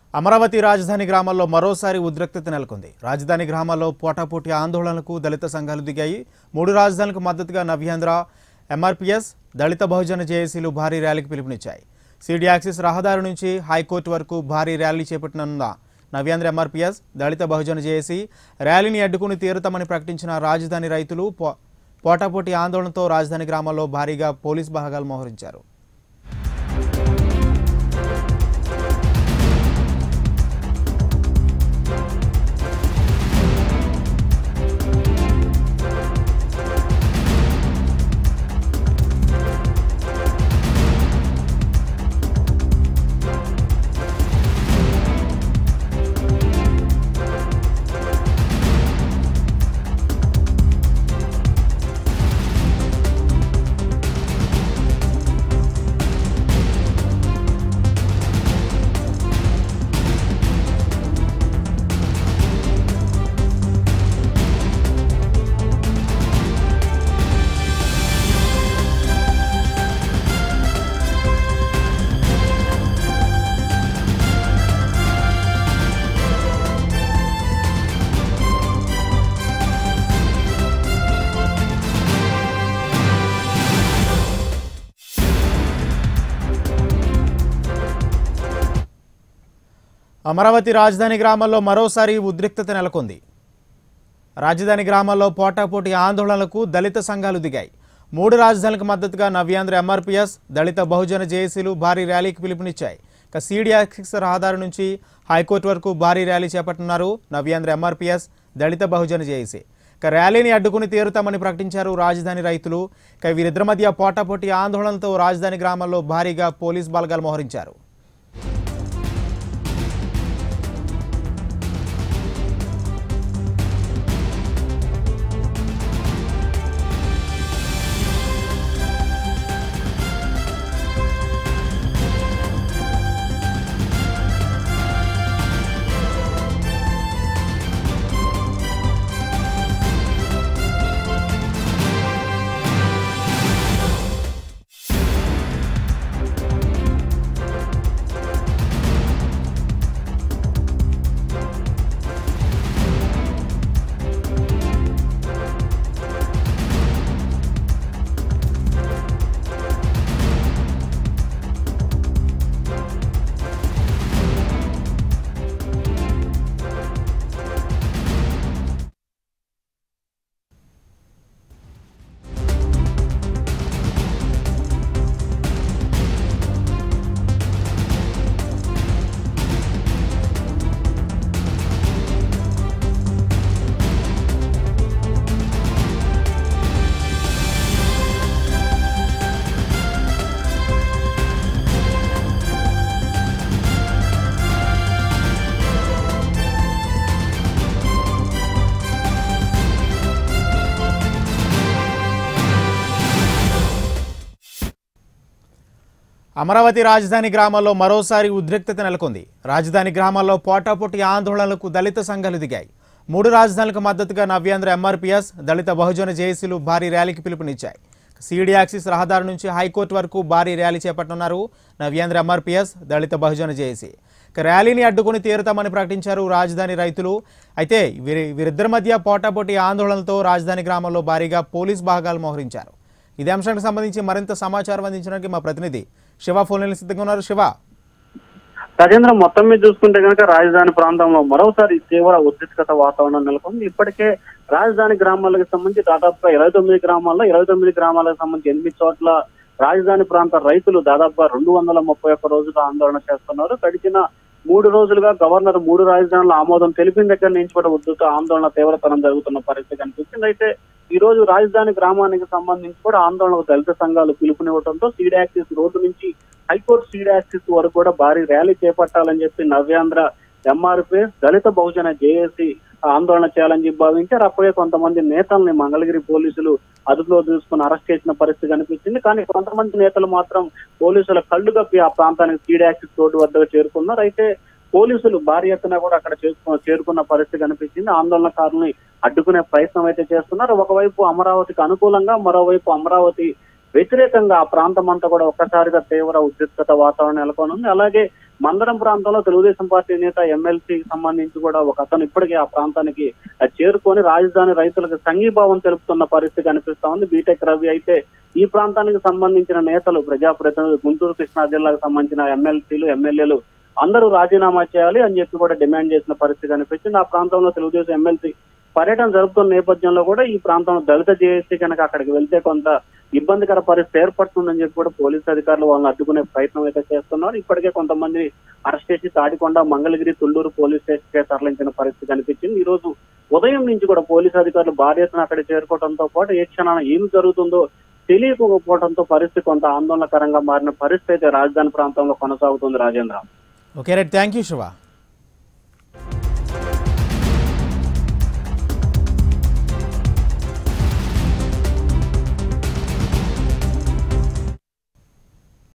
అమరావతి రాజధాని గ్రామాల్లో మరోసారి ఉద్రిక్తత నెలకొంది రాజధాని గ్రామాల్లో పోటాపోటీ ఆందోళనలకు దళిత సంఘాలు దిగాయి మూడు రాజధానులకు మద్దతుగా నవ్యాంధ్ర ఎంఆర్పీఎస్ దళిత బహుజన జేఏసీలు భారీ ర్యాలీకి పిలుపునిచ్చాయి సిడి యాక్సిస్ రహదారి నుంచి హైకోర్టు వరకు భారీ ర్యాలీ చేపట్టనున్న నవ్యాంధ్ర ఎంఆర్పీఎస్ దళిత బహుజన జేఏసీ ర్యాలీని అడ్డుకుని తీరుతామని ప్రకటించిన రాజధాని రైతులు పో పోటాపోటీ ఆందోళనతో రాజధాని గ్రామాల్లో భారీగా పోలీస్ బలగాలు మోహరించారు అమరావతి రాజధాని గ్రామాల్లో మరోసారి ఉద్రిక్తత నెలకొంది రాజధాని గ్రామాల్లో పోటాపోటీ ఆందోళనలకు దళిత సంఘాలు దిగాయి మూడు రాజధానులకు మద్దతుగా నవ్యాంధ్ర ఎంఆర్పీఎస్ దళిత బహుజన జేఏసీలు భారీ ర్యాలీకి పిలుపునిచ్చాయి ఇక సిడియాక్సిస్ రహదారి నుంచి హైకోర్టు వరకు భారీ ర్యాలీ చేపట్టనున్నారు నవ్యాంధ్ర ఎంఆర్పీఎస్ దళిత బహుజన జేఏసీ ఇక ర్యాలీని అడ్డుకుని తీరుతామని ప్రకటించారు రాజధాని రైతులు ఇక వీరిద్దరి మధ్య పోటాపోటీ ఆందోళనలతో రాజధాని గ్రామాల్లో భారీగా పోలీస్ బలగాలు మోహరించారు అమరావతి రాజధాని గ్రామాల్లో మరోసారి ఉద్రిక్తత నెలకొంది రాజధాని గ్రామాల్లో పోటాపోటీ ఆందోళనలకు దళిత సంఘాలు దిగాయి మూడు రాజధానులకు మద్దతుగా నవ్యాంధ్ర ఎంఆర్పీఎస్ దళిత బహుజన జేఏసీలు భారీ ర్యాలీకి పిలుపునిచ్చాయి సిడి యాక్సిస్ రహదారి నుంచి హైకోర్టు వరకు భారీ ర్యాలీ చేపట్టనున్నారు నవ్యాంధ్ర ఎంఆర్పీఎస్ దళిత బహుజన జేఏసీ ఇక ర్యాలీని అడ్డుకుని తీరుతామని ప్రకటించారు రాజధాని రైతులు అయితే వీరి వీరిద్దరి మధ్య పోటాపోటీ ఆందోళనలతో రాజధాని గ్రామంలో భారీగా పోలీస్ భాగాలు మోహరించారు ఇదే అంశానికి సంబంధించి మరింత సమాచారం అందించడానికి మా ప్రతినిధి శివ ఫోన్ లైన్ సిద్ధంగా ఉన్నారు శివ రాజేంద్ర మొత్తం మీద చూసుకుంటే కనుక రాజధాని ప్రాంతంలో మరోసారి తీవ్ర ఉద్రిక్తత వాతావరణం నెలకొంది ఇప్పటికే రాజధాని గ్రామాలకు సంబంధించి దాదాపుగా ఇరవై తొమ్మిది గ్రామాల్లో ఇరవై తొమ్మిది గ్రామాలకు సంబంధించి ఎనిమిది చోట్ల రాజధాని ప్రాంత రైతులు దాదాపుగా రెండు వందల ముప్పై ఒక్క రోజులు ఆందోళన చేస్తున్నారు గడిచిన మూడు రోజులుగా గవర్నర్ మూడు రాజధానుల ఆమోదం తెలిపిన దగ్గర నుంచి కూడా ఉద్రిక్త ఆందోళన తీవ్రతరం జరుగుతున్న పరిస్థితి కనిపిస్తుంది అయితే ఈ రోజు రాజధాని గ్రామానికి సంబంధించి కూడా ఆందోళనకు దళిత సంఘాలు పిలుపునివ్వడంతో సీడాక్సిస్ రోడ్డు నుంచి హైకోర్టు సీడాక్సిస్ వరకు కూడా భారీ ర్యాలీ చేపట్టాలని చెప్పి నవ్యాంధ్ర ఎంఆర్పిఎస్ దళిత బహుజన జేఏసీ ఆందోళన చేయాలని చెప్పి భావించారు అప్పుడే కొంతమంది నేతల్ని మంగళగిరి పోలీసులు అదుపులో తీసుకుని అరెస్ట్ చేసిన పరిస్థితి కనిపించింది కానీ కొంతమంది నేతలు మాత్రం పోలీసుల కళ్ళు కప్పి ఆ ప్రాంతానికి సీడాక్సిస్ రోడ్డు వద్దకు చేరుకున్నారు అయితే పోలీసులు భారీ ఎత్తున కూడా అక్కడ చేరుకు చేరుకున్న పరిస్థితి కనిపించింది ఆందోళనకారుల్ని అడ్డుకునే ప్రయత్నం అయితే చేస్తున్నారు ఒకవైపు అమరావతికి అనుకూలంగా మరోవైపు అమరావతి వ్యతిరేకంగా ఆ ప్రాంతం అంతా కూడా ఒక్కసారిగా తీవ్ర ఉద్రిక్తత వాతావరణం నెలకొని ఉంది అలాగే మందరం ప్రాంతంలో తెలుగుదేశం పార్టీ నేత ఎమ్మెల్సీకి సంబంధించి కూడా ఒక అతను ఇప్పటికే ఆ ప్రాంతానికి ఆ, చేరుకొని రాజధాని రైతులకు సంఘీభావం తెలుపుతున్న పరిస్థితి కనిపిస్తా ఉంది బీటెక్ రవి అయితే ఈ ప్రాంతానికి సంబంధించిన నేతలు ప్రజాప్రతినిధులు గుంటూరు కృష్ణా జిల్లాకు సంబంధించిన ఎమ్మెల్సీలు ఎమ్మెల్యేలు అందరూ రాజీనామా చేయాలి అని చెప్పి కూడా డిమాండ్ చేసిన పరిస్థితి కనిపించింది ఆ ప్రాంతంలో తెలుగుదేశం ఎమ్మెల్సీ పర్యటన జరుపుతున్న నేపథ్యంలో కూడా ఈ ప్రాంతంలో దళిత జేఏసీ కనుక అక్కడికి వెళ్తే కొంత ఇబ్బందికర పరిస్థితి ఏర్పడుతుందని చెప్పి కూడా పోలీసు అధికారులు వాళ్ళని అడ్డుకునే ప్రయత్నం అయితే చేస్తున్నారు ఇప్పటికే కొంతమంది అరెస్ట్ చేసి తాడికొండ మంగళగిరి తుళ్లూరు పోలీస్ స్టేషన్ కే తరలించిన పరిస్థితి కనిపించింది ఈ రోజు ఉదయం నుంచి కూడా పోలీసు అధికారులు భారీ ఎత్తున అక్కడ చేరుకోవడంతో పాటు ఏ క్షణాన ఏం జరుగుతుందో తెలియకపోవడంతో పరిస్థితి కొంత ఆందోళనకరంగా మారిన పరిస్థితి అయితే రాజధాని ప్రాంతంలో కొనసాగుతుంది Rajendra okay right thank you Shiva